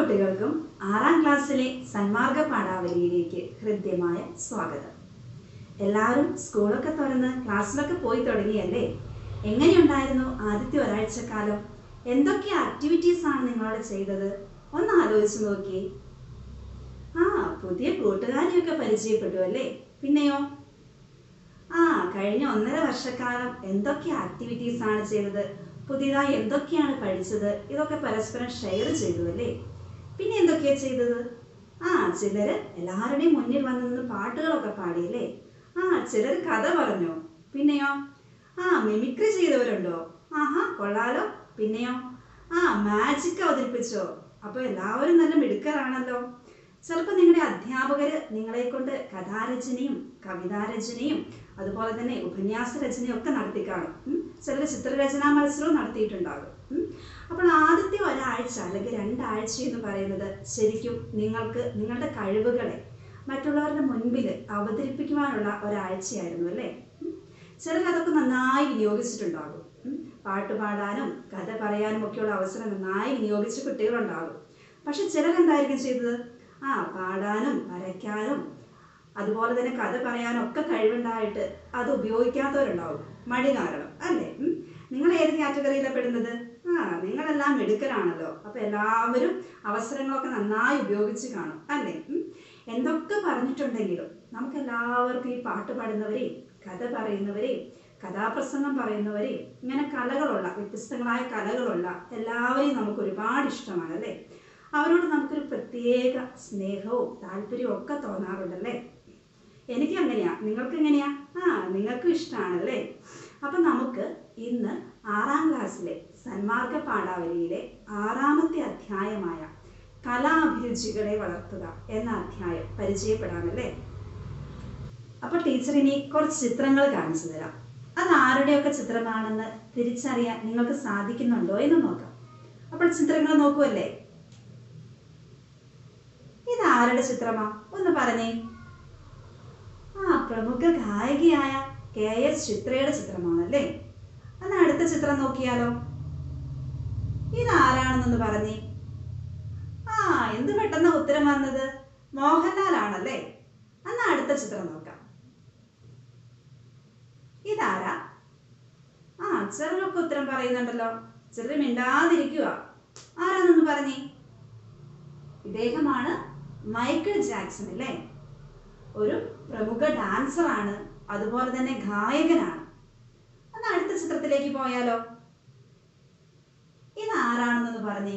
കുട്ടികൾക്കും ആറാം ക്ലാസ്സിലെ സന്മാർഗ പാഠാവലിയിലേക്ക് ഹൃദ്യമായ സ്വാഗതം എല്ലാവരും സ്കൂളൊക്കെ തുറന്ന് ക്ലാസ്സിലൊക്കെ പോയി തുടങ്ങിയല്ലേ എങ്ങനെയുണ്ടായിരുന്നു ആദ്യത്തെ ഒരാഴ്ചക്കാലം എന്തൊക്കെ ആക്ടിവിറ്റീസ് ആണ് നിങ്ങളോട് ചെയ്തത് ഒന്ന് ആലോചിച്ച് നോക്കിയേ ആ പുതിയ കൂട്ടുകാരെയൊക്കെ പരിചയപ്പെട്ടു അല്ലേ പിന്നെയോ ആ കഴിഞ്ഞ ഒന്നര വർഷക്കാലം എന്തൊക്കെ ആക്ടിവിറ്റീസ് ആണ് ചെയ്തത് പുതിയതായി എന്തൊക്കെയാണ് പഠിച്ചത് ഇതൊക്കെ പരസ്പരം ഷെയർ ചെയ്തു അല്ലേ പിന്നെ എന്തൊക്കെയാ ചെയ്തത് ആ ചിലര് എല്ലാവരുടെയും മുന്നിൽ വന്ന് നിന്ന് പാട്ടുകളൊക്കെ പാടിയല്ലേ ആ ചിലർ കഥ പറഞ്ഞോ പിന്നെയോ ആ മിമിക്രി ചെയ്തവരുണ്ടോ ആഹാ കൊള്ളാലോ പിന്നെയോ ആ മാജിക് അവതരിപ്പിച്ചോ അപ്പൊ എല്ലാവരും നല്ല മിടുക്കരാണല്ലോ ചിലപ്പോൾ നിങ്ങളുടെ അധ്യാപകർ നിങ്ങളെ കൊണ്ട് കഥാരചനയും കവിതാരചനയും അതുപോലെ തന്നെ ഉപന്യാസ രചനയും ഒക്കെ നടത്തി കാണും ചിലർ ചിത്രരചനാ മത്സരവും നടത്തിയിട്ടുണ്ടാകും ഉം. അപ്പോൾ ആദ്യത്തെ ഒരാഴ്ച അല്ലെങ്കിൽ രണ്ടാഴ്ച എന്ന് പറയുന്നത് ശരിക്കും നിങ്ങൾക്ക് നിങ്ങളുടെ കഴിവുകളെ മറ്റുള്ളവരുടെ മുൻപിൽ അവതരിപ്പിക്കുവാനുള്ള ഒരാഴ്ചയായിരുന്നു അല്ലേ ഉം. ചിലർ അതൊക്കെ നന്നായി വിനിയോഗിച്ചിട്ടുണ്ടാകും ഉം. പാട്ട് പാടാനും കഥ പറയാനും ഒക്കെയുള്ള അവസരം നന്നായി വിനിയോഗിച്ച കുട്ടികളുണ്ടാകും പക്ഷെ ചിലർ എന്തായിരിക്കും ചെയ്തത് ആ പാടാനും വരയ്ക്കാനും അതുപോലെ തന്നെ കഥ പറയാനും ഒക്കെ കഴിവുണ്ടായിട്ട് അത് ഉപയോഗിക്കാത്തവരുണ്ടാവും മടി കാരണം അല്ലേ ഉം. നിങ്ങൾ ഏത് കാറ്റഗറിയിലാണ് പെടുന്നത് ആ നിങ്ങളെല്ലാം മിടുക്കരാണല്ലോ അപ്പൊ എല്ലാവരും അവസരങ്ങളൊക്കെ നന്നായി ഉപയോഗിച്ച് കാണും അല്ലേ ഉം. എന്തൊക്കെ പറഞ്ഞിട്ടുണ്ടെങ്കിലും നമുക്ക് എല്ലാവർക്കും ഈ പാട്ട് പാടുന്നവരെയും കഥ പറയുന്നവരെയും കഥാപ്രസംഗം പറയുന്നവരെയും ഇങ്ങനെ കലകളുള്ള വ്യത്യസ്തങ്ങളായ കലകളുള്ള എല്ലാവരെയും നമുക്ക് ഒരുപാട് ഇഷ്ടമാണ് അല്ലേ അവരോട് നമുക്കൊരു പ്രത്യേക സ്നേഹവും താല്പര്യവും ഒക്കെ തോന്നാറുണ്ടല്ലേ എനിക്ക് അങ്ങനെയാ നിങ്ങൾക്ക് എങ്ങനെയാ ആ നിങ്ങൾക്കും ഇഷ്ടമാണല്ലേ അപ്പൊ നമുക്ക് ഇന്ന് ആറാം ക്ലാസ്സിലെ സന്മാർഗ പാഠാവലിയിലെ ആറാമത്തെ അധ്യായമായ കലാഭിരുചികളെ വളർത്തുക എന്ന അധ്യായം പരിചയപ്പെടാമല്ലേ അപ്പൊ ടീച്ചർ ഇനി കുറച്ച് ചിത്രങ്ങൾ കാണിച്ചു തരാം അത് ആരുടെയൊക്കെ ചിത്രമാണെന്ന് തിരിച്ചറിയാൻ നിങ്ങൾക്ക് സാധിക്കുന്നുണ്ടോ എന്ന് നോക്കാം അപ്പോൾ ചിത്രങ്ങൾ നോക്കുമല്ലേ ഇത് ആരുടെ ചിത്രമാ ഒന്ന് പറഞ്ഞേ ആ പ്രമുഖ ഗായികയായ കെ എസ് ചിത്രയുടെ ചിത്രമാണല്ലേ എന്നാ അടുത്ത ചിത്രം നോക്കിയാലോ ഇത് ആരാണെന്നൊന്ന് പറഞ്ഞേ ആ എന്ത് പെട്ടെന്ന് ഉത്തരം വന്നത് മോഹൻലാൽ ആണല്ലേ എന്നാ അടുത്ത ചിത്രം നോക്കാം ഇതാരാ ആ ചെറുതൊക്കെ ഉത്തരം പറയുന്നുണ്ടല്ലോ ചെറു മിണ്ടാതിരിക്കുക ആരാന്നൊന്ന് പറഞ്ഞേ ഇദ്ദേഹമാണ് മൈക്കിൾ ജാക്സൺ അല്ലേ ഒരു പ്രമുഖ ഡാൻസർ ആണ് അതുപോലെ തന്നെ ഗായകനാണ് എന്നാ അടുത്ത ചിത്രത്തിലേക്ക് പോയാലോ ഇത് ആരാണെന്നൊന്ന് പറഞ്ഞേ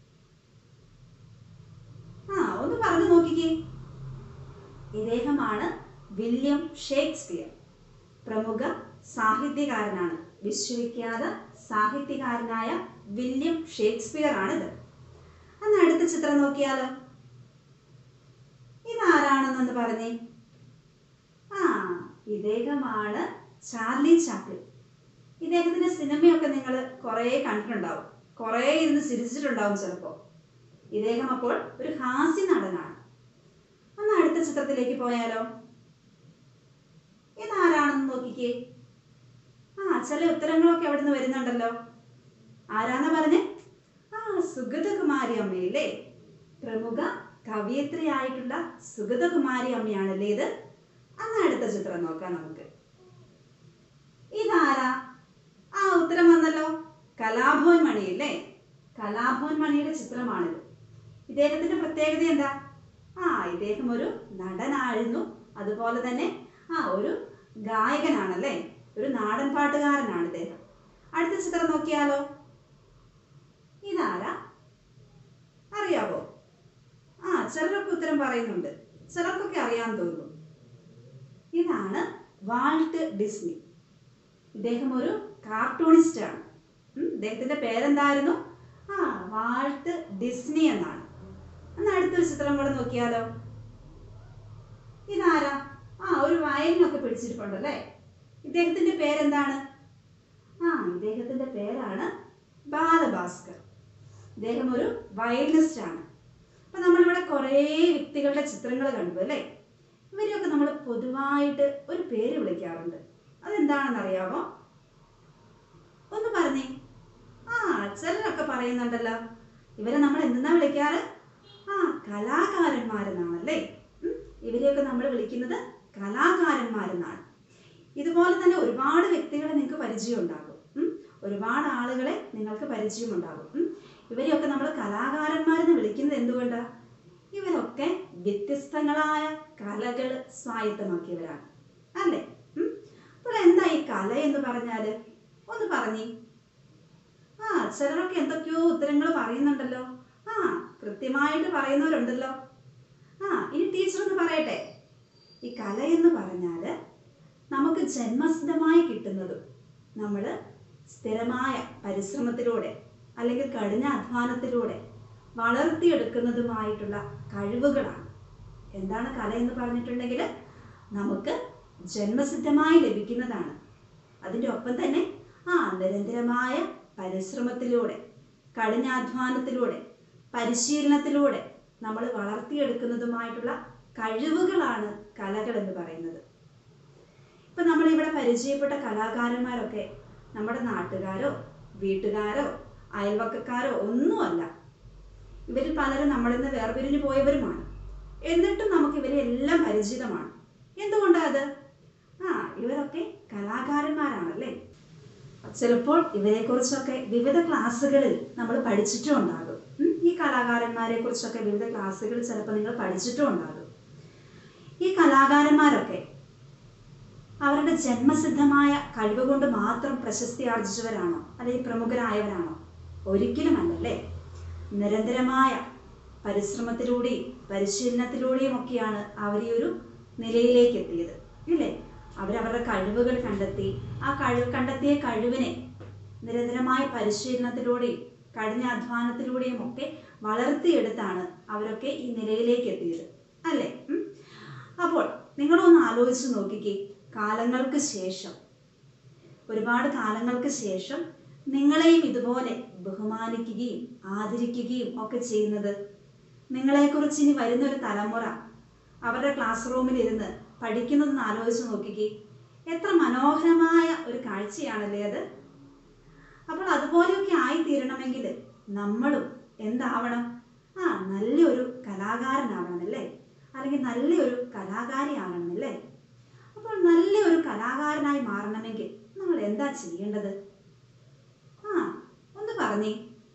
ആ ഒന്ന് പറഞ്ഞു നോക്കിക്കേ ഇദ്ദേഹമാണ് വില്യം ഷേക്സ്പിയർ പ്രമുഖ സാഹിത്യകാരനാണ് വിശ്വവിഖ്യാത സാഹിത്യകാരനായ വില്യം ഷേക്സ്പിയർ ആണിത് അന്ന് അടുത്ത ചിത്രം നോക്കിയാലോ ഇതാരാണെന്നൊന്ന് പറഞ്ഞേ ആ ഇദ്ദേഹമാണ് ചാർലി ചാപ്ലിൻ ഇദ്ദേഹത്തിന്റെ സിനിമയൊക്കെ നിങ്ങൾ കുറേ കണ്ടിട്ടുണ്ടാവും കുറേ ഇരുന്ന് ചിരിച്ചിട്ടുണ്ടാവും ചിലപ്പോൾ ഇദ്ദേഹം അപ്പോൾ ഒരു ഹാസ്യ നടനാണ് അന്ന് അടുത്ത ചിത്രത്തിലേക്ക് പോയാലോ ഇതാരാണെന്ന് നോക്കിക്കേ ആ ചില ഉത്തരങ്ങളൊക്കെ അവിടെ നിന്ന് വരുന്നുണ്ടല്ലോ ആരാന്നാ പറഞ്ഞേ ആ സുഗതകുമാരി അമ്മയില്ലേ പ്രമുഖ കവിയത്രിയായിട്ടുള്ള സുഗതകുമാരി അമ്മയാണല്ലേ ഇത് അന്ന് അടുത്ത ചിത്രം നോക്കാം നമുക്ക് ഇതാരാ ആ ഉത്തരം വന്നല്ലോ കലാഭവൻ മണിയല്ലേ കലാഭവൻ മണിയുടെ ചിത്രമാണിത് ഇദ്ദേഹത്തിന്റെ പ്രത്യേകത എന്താ ആ ഇദ്ദേഹം ഒരു നടനായിരുന്നു അതുപോലെ തന്നെ ആ ഒരു ഗായകനാണല്ലേ ഒരു നാടൻ പാട്ടുകാരനാണ് ഇദ്ദേഹം അടുത്ത ചിത്രം നോക്കിയാലോ ഇതാരാ അറിയാവോ ആ ചിലരൊക്കെ ഉത്തരം പറയുന്നുണ്ട് ചിലർക്കൊക്കെ അറിയാൻ തോന്നുന്നു ഇതാണ് വാൾട്ട് ഡിസ്നി ഇദ്ദേഹം ഒരു കാർട്ടൂണിസ്റ്റ് ആണ് ഉം, ഇദ്ദേഹത്തിന്റെ പേരെന്തായിരുന്നു ആ വാൾട്ട് ഡിസ്നി എന്നാണ് എന്നാ അടുത്തൊരു ചിത്രം കൂടെ നോക്കിയാലോ ഇതാരാ ആ ഒരു വയലിനൊക്കെ പിടിച്ചിട്ടുണ്ടല്ലേ ഇദ്ദേഹത്തിന്റെ പേരെന്താണ് ആ ഇദ്ദേഹത്തിന്റെ പേരാണ് ബാലഭാസ്കർ ഇദ്ദേഹം ഒരു വയലിനിസ്റ്റ് ആണ് അപ്പൊ നമ്മളിവിടെ കുറേ വ്യക്തികളുടെ ചിത്രങ്ങൾ കണ്ടു അല്ലേ ഇവരെയൊക്കെ നമ്മൾ പൊതുവായിട്ട് ഒരു പേര് വിളിക്കാറുണ്ട് അതെന്താണെന്ന് അറിയാമോ ഒന്ന് പറഞ്ഞേ ആ ചിലരൊക്കെ പറയുന്നുണ്ടല്ലോ ഇവരെ നമ്മൾ എന്തെന്നാ വിളിക്കാറ് ആ കലാകാരന്മാരെന്നാണല്ലേ ഉം, ഇവരെയൊക്കെ നമ്മൾ വിളിക്കുന്നത് കലാകാരന്മാരെന്നാണ് ഇതുപോലെ തന്നെ ഒരുപാട് വ്യക്തികളെ നിങ്ങൾക്ക് പരിചയം ഉണ്ടാകും ഉം, ഒരുപാട് ആളുകളെ നിങ്ങൾക്ക് പരിചയമുണ്ടാകും ഉം. ഇവരെയൊക്കെ നമ്മൾ കലാകാരന്മാരെന്ന് വിളിക്കുന്നത് എന്തുകൊണ്ടാ ഇവരൊക്കെ വ്യത്യസ്തങ്ങളായ കലകൾ സ്വായത്തമാക്കിയവരാണ് അല്ലേ ഉം. അപ്പോൾ എന്താ ഈ കല എന്ന് പറഞ്ഞാല് ഒന്ന് പറഞ്ഞേ ആ ചിലരൊക്കെ എന്തൊക്കെയോ ഉത്തരങ്ങൾ പറയുന്നുണ്ടല്ലോ ആ കൃത്യമായിട്ട് പറയുന്നവരുണ്ടല്ലോ ആ ഇനി ടീച്ചർ ഒന്ന് പറയട്ടെ ഈ കല എന്ന് പറഞ്ഞാല് നമുക്ക് ജന്മസിദ്ധമായി കിട്ടുന്നതും നമ്മൾ സ്ഥിരമായ പരിശ്രമത്തിലൂടെ അല്ലെങ്കിൽ കഠിന അധ്വാനത്തിലൂടെ വളർത്തിയെടുക്കുന്നതുമായിട്ടുള്ള കഴിവുകളാണ് എന്താണ് കല എന്ന് പറഞ്ഞിട്ടുണ്ടെങ്കിൽ നമുക്ക് ജന്മസിദ്ധമായി ലഭിക്കുന്നതാണ് അതിൻ്റെ ഒപ്പം തന്നെ ആ നിരന്തരമായ പരിശ്രമത്തിലൂടെ കഠിനാധ്വാനത്തിലൂടെ പരിശീലനത്തിലൂടെ നമ്മൾ വളർത്തിയെടുക്കുന്നതുമായിട്ടുള്ള കഴിവുകളാണ് കലകൾ എന്ന് പറയുന്നത് ഇപ്പം നമ്മളിവിടെ പരിചയപ്പെട്ട കലാകാരന്മാരൊക്കെ നമ്മുടെ നാട്ടുകാരോ വീട്ടുകാരോ അയൽവക്കക്കാരോ ഒന്നുമല്ല ഇവരിൽ പലരും നമ്മളിൽ നിന്ന് വേർപിരിഞ്ഞു പോയവരുമാണ് എന്നിട്ടും നമുക്ക് ഇവരെ എല്ലാം പരിചിതമാണ് എന്തുകൊണ്ടാ അത് ആ ഇവരൊക്കെ കലാകാരന്മാരാണല്ലേ ചിലപ്പോൾ ഇവരെക്കുറിച്ചൊക്കെ വിവിധ ക്ലാസ്സുകളിൽ നമ്മൾ പഠിച്ചിട്ടും ഉണ്ടാകും ഉം, ഈ കലാകാരന്മാരെ കുറിച്ചൊക്കെ വിവിധ ക്ലാസ്സുകളിൽ ചിലപ്പോൾ നിങ്ങൾ പഠിച്ചിട്ടും ഉണ്ടാകും ഈ കലാകാരന്മാരൊക്കെ അവരുടെ ജന്മസിദ്ധമായ കഴിവ് കൊണ്ട് മാത്രം പ്രശസ്തി ആർജിച്ചവരാണോ അല്ലെങ്കിൽ പ്രമുഖരായവരാണോ ഒരിക്കലും അല്ലല്ലേ നിരന്തരമായ പരിശ്രമത്തിലൂടെയും പരിശീലനത്തിലൂടെയും ഒക്കെയാണ് അവർ ഈ ഒരു നിലയിലേക്ക് എത്തിയത് ഇല്ലേ അവരവരുടെ കഴിവുകൾ കണ്ടെത്തി ആ കഴിവ് കണ്ടെത്തിയ കഴിവിനെ നിരന്തരമായ പരിശീലനത്തിലൂടെയും കഠിനാധ്വാനത്തിലൂടെയും ഒക്കെ വളർത്തിയെടുത്താണ് അവരൊക്കെ ഈ നിലയിലേക്ക് എത്തിയത് അല്ലേ ഉം? അപ്പോൾ നിങ്ങളൊന്ന് ആലോചിച്ച് നോക്കിക്കേ കാലങ്ങൾക്ക് ശേഷം ഒരുപാട് കാലങ്ങൾക്ക് ശേഷം നിങ്ങളെയും ഇതുപോലെ ബഹുമാനിക്കുകയും ആദരിക്കുകയും ഒക്കെ ചെയ്യുന്നത് നിങ്ങളെക്കുറിച്ച് ഇനി വരുന്നൊരു തലമുറ അവരുടെ ക്ലാസ് റൂമിൽ ഇരുന്ന് പഠിക്കുന്നതെന്ന് ആലോചിച്ച് നോക്കിക്കേ എത്ര മനോഹരമായ ഒരു കാഴ്ചയാണല്ലേ അത് അപ്പോൾ അതുപോലെയൊക്കെ ആയിത്തീരണമെങ്കിൽ നമ്മളും എന്താവണം ആ നല്ലൊരു കലാകാരനാവണമല്ലേ അല്ലെങ്കിൽ നല്ലൊരു കലാകാരി ആവണമല്ലേ അപ്പോൾ നല്ലൊരു കലാകാരനായി മാറണമെങ്കിൽ നമ്മൾ എന്താ ചെയ്യേണ്ടത് ആ ഒന്ന് പറഞ്ഞേ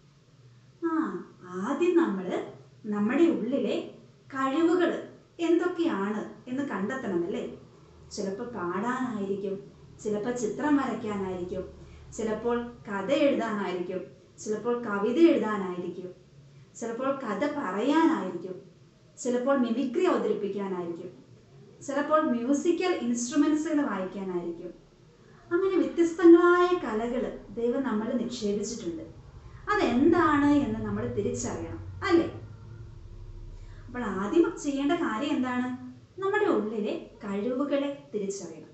ആ ആദ്യം നമ്മൾ നമ്മുടെ ഉള്ളിലെ കഴിവുകൾ എന്തൊക്കെയാണ് എന്ന് കണ്ടെത്തണമല്ലേ ചിലപ്പോൾ പാടാനായിരിക്കും ചിലപ്പോൾ ചിത്രം വരയ്ക്കാനായിരിക്കും ചിലപ്പോൾ കഥ എഴുതാനായിരിക്കും ചിലപ്പോൾ കവിത എഴുതാനായിരിക്കും ചിലപ്പോൾ കഥ പറയാനായിരിക്കും ചിലപ്പോൾ മിമിക്രി അവതരിപ്പിക്കാനായിരിക്കും ചിലപ്പോൾ മ്യൂസിക്കൽ ഇൻസ്ട്രുമെന്റ്സുകൾ വായിക്കാനായിരിക്കും അങ്ങനെ വ്യത്യസ്തങ്ങളായ കലകൾ ദൈവം നമ്മൾ നിക്ഷേപിച്ചിട്ടുണ്ട് അതെന്താണ് എന്ന് നമ്മൾ തിരിച്ചറിയണം അല്ലേ അപ്പോൾ ആദ്യം ചെയ്യേണ്ട കാര്യം എന്താണ് നമ്മുടെ ഉള്ളിലെ കഴിവുകളെ തിരിച്ചറിയണം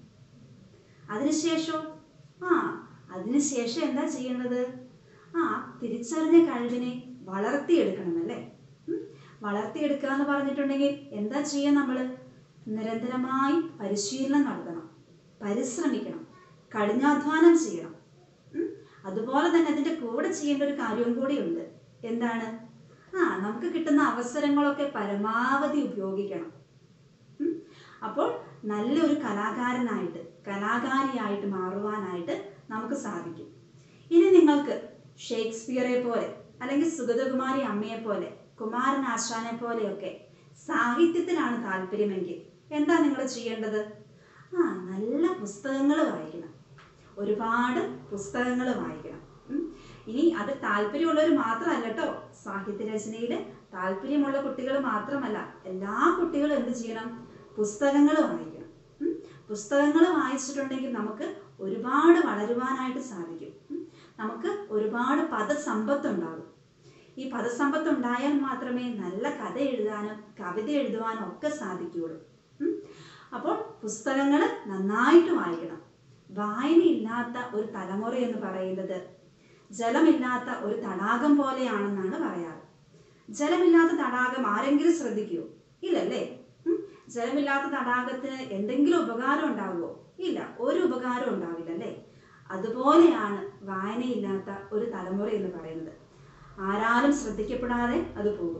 അതിനുശേഷം ആ അതിനുശേഷം എന്താ ചെയ്യേണ്ടത് ആ തിരിച്ചറിഞ്ഞ കഴിവിനെ വളർത്തിയെടുക്കണമല്ലേ ഉം? വളർത്തിയെടുക്കുക എന്ന് പറഞ്ഞിട്ടുണ്ടെങ്കിൽ എന്താ ചെയ്യുക നമ്മൾ നിരന്തരമായി പരിശീലനം നടത്തണം പരിശ്രമിക്കണം കഠിനാധ്വാനം ചെയ്യണം ഉം? അതുപോലെ തന്നെ അതിൻ്റെ കൂടെ ചെയ്യേണ്ട ഒരു കാര്യവും കൂടിയുണ്ട് എന്താണ് ആ നമുക്ക് കിട്ടുന്ന അവസരങ്ങളൊക്കെ പരമാവധി ഉപയോഗിക്കണം ഉം? അപ്പോൾ നല്ലൊരു കലാകാരനായിട്ട് കലാകാരിയായിട്ട് മാറുവാനായിട്ട് നമുക്ക് സാധിക്കും ഇനി നിങ്ങൾക്ക് ഷേക്സ്പിയറെ പോലെ അല്ലെങ്കിൽ സുഗതകുമാരി അമ്മയെ പോലെ കുമാരൻ ആശാനെ പോലെയൊക്കെ സാഹിത്യത്തിലാണ് താല്പര്യമെങ്കിൽ എന്താ നിങ്ങൾ ചെയ്യേണ്ടത് ആ നല്ല പുസ്തകങ്ങൾ വായിക്കണം ഒരുപാട് പുസ്തകങ്ങൾ വായിക്കണം ഉം. ഇനി അത് താല്പര്യമുള്ളവർ മാത്രമല്ല കേട്ടോ സാഹിത്യ രചനയിൽ താല്പര്യമുള്ള കുട്ടികൾ മാത്രമല്ല എല്ലാ കുട്ടികളും എന്ത് ചെയ്യണം പുസ്തകങ്ങൾ വായിക്കണം ഉം. പുസ്തകങ്ങൾ വായിച്ചിട്ടുണ്ടെങ്കിൽ നമുക്ക് ഒരുപാട് വളരുവാനായിട്ട് സാധിക്കും ഉം. നമുക്ക് ഒരുപാട് പദസമ്പത്ത് ഉണ്ടാകും ഈ പദസമ്പത്ത് ഉണ്ടായാൽ മാത്രമേ നല്ല കഥ എഴുതാനും കവിത എഴുതുവാനും ഒക്കെ സാധിക്കുകയുള്ളൂ ഉം. അപ്പോൾ പുസ്തകങ്ങൾ നന്നായിട്ട് വായിക്കണം വായനയില്ലാത്ത ഒരു തലമുറ എന്ന് പറയുന്നത് ജലമില്ലാത്ത ഒരു തടാകം പോലെയാണെന്നാണ് പറയാറ് ജലമില്ലാത്ത തടാകം ആരെങ്കിലും ശ്രദ്ധിക്കുമോ ഇല്ലല്ലേ ഉം? ജലമില്ലാത്ത തടാകത്തിന് എന്തെങ്കിലും ഉപകാരം ഉണ്ടാവുമോ ഇല്ല ഒരു ഉപകാരം ഉണ്ടാവില്ല അല്ലേ അതുപോലെയാണ് വായനയില്ലാത്ത ഒരു തലമുറ എന്ന് പറയുന്നത് ആരാലും ശ്രദ്ധിക്കപ്പെടാതെ അത് പോകും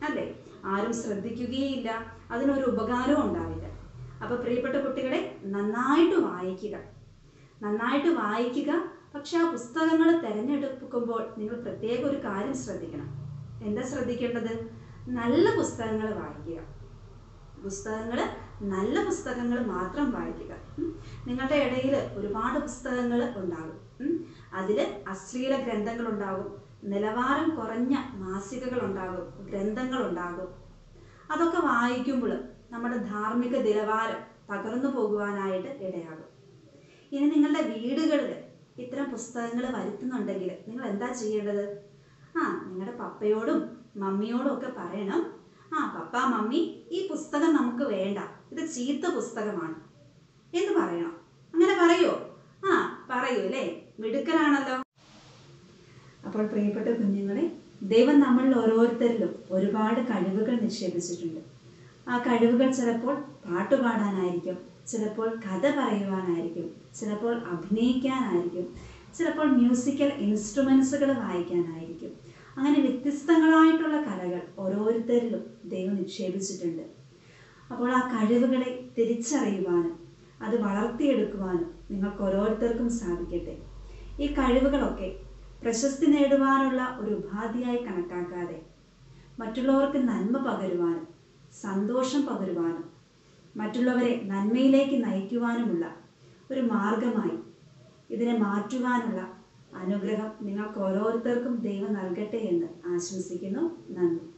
അല്ലേ ആരും ശ്രദ്ധിക്കുകയില്ല അതിനൊരു ഉപകാരവും ഉണ്ടാവില്ല അപ്പോൾ പ്രിയപ്പെട്ട കുട്ടികളെ നന്നായിട്ട് വായിക്കുക നന്നായിട്ട് വായിക്കുക പക്ഷെ ആ പുസ്തകങ്ങൾ തിരഞ്ഞെടുക്കുമ്പോൾ നിങ്ങൾ പ്രത്യേക ഒരു കാര്യം ശ്രദ്ധിക്കണം എന്താ ശ്രദ്ധിക്കേണ്ടത് നല്ല പുസ്തകങ്ങൾ വായിക്കുക പുസ്തകങ്ങൾ നല്ല പുസ്തകങ്ങൾ മാത്രം വായിക്കുക ഉം. നിങ്ങളുടെ ഇടയിൽ ഒരുപാട് പുസ്തകങ്ങൾ ഉണ്ടാകും അതിൽ അശ്ലീല ഗ്രന്ഥങ്ങൾ ഉണ്ടാകും നിലവാരം കുറഞ്ഞ മാസികകൾ ഉണ്ടാകും ഗ്രന്ഥങ്ങൾ ഉണ്ടാകും അതൊക്കെ വായിക്കുമ്പോൾ നമ്മുടെ ധാർമ്മിക നിലവാരം തകർന്നു പോകുവാനായിട്ട് ഇടയാകും ഇനി നിങ്ങളുടെ വീടുകളിൽ ഇത്തരം പുസ്തകങ്ങൾ വരുത്തുന്നുണ്ടെങ്കിൽ നിങ്ങൾ എന്താ ചെയ്യേണ്ടത് ആ നിങ്ങളുടെ പപ്പയോടും മമ്മിയോടും ഒക്കെ പറയണം ആ പപ്പ മമ്മി ഈ പുസ്തകം നമുക്ക് വേണ്ട ഇത് ചീത്ത പുസ്തകമാണ് എന്ന് പറയണം അങ്ങനെ പറയോ ആ പറയൂ അല്ലേ മിടുക്കനാണല്ലോ അപ്പോൾ പ്രിയപ്പെട്ട കുഞ്ഞുങ്ങളെ ദൈവം നമ്മളിൽ ഓരോരുത്തരിലും ഒരുപാട് കഴിവുകൾ നിക്ഷേപിച്ചിട്ടുണ്ട് ആ കഴിവുകൾ ചിലപ്പോൾ പാട്ടുപാടാനായിരിക്കും ചിലപ്പോൾ കഥ പറയുവാനായിരിക്കും ചിലപ്പോൾ അഭിനയിക്കാനായിരിക്കും ചിലപ്പോൾ മ്യൂസിക്കൽ ഇൻസ്ട്രുമെൻസുകൾ വായിക്കാനായിരിക്കും അങ്ങനെ വ്യത്യസ്തങ്ങളായിട്ടുള്ള കലകൾ ഓരോരുത്തരിലും ദൈവം നിക്ഷേപിച്ചിട്ടുണ്ട് അപ്പോൾ ആ കഴിവുകളെ തിരിച്ചറിയുവാനും അത് വളർത്തിയെടുക്കുവാനും നിങ്ങൾക്ക് ഓരോരുത്തർക്കും സാധിക്കട്ടെ ഈ കഴിവുകളൊക്കെ പ്രശസ്തി നേടുവാനുള്ള ഒരു ഉപാധിയായി കണക്കാക്കാതെ മറ്റുള്ളവർക്ക് നന്മ പകരുവാനും സന്തോഷം പകരുവാനും മറ്റുള്ളവരെ നന്മയിലേക്ക് നയിക്കുവാനുമുള്ള ഒരു മാർഗമായി ഇതിനെ മാറ്റുവാനുള്ള അനുഗ്രഹം നിങ്ങൾക്ക് ഓരോരുത്തർക്കും ദൈവം നൽകട്ടെ എന്ന് ആശംസിക്കുന്നു നന്ദി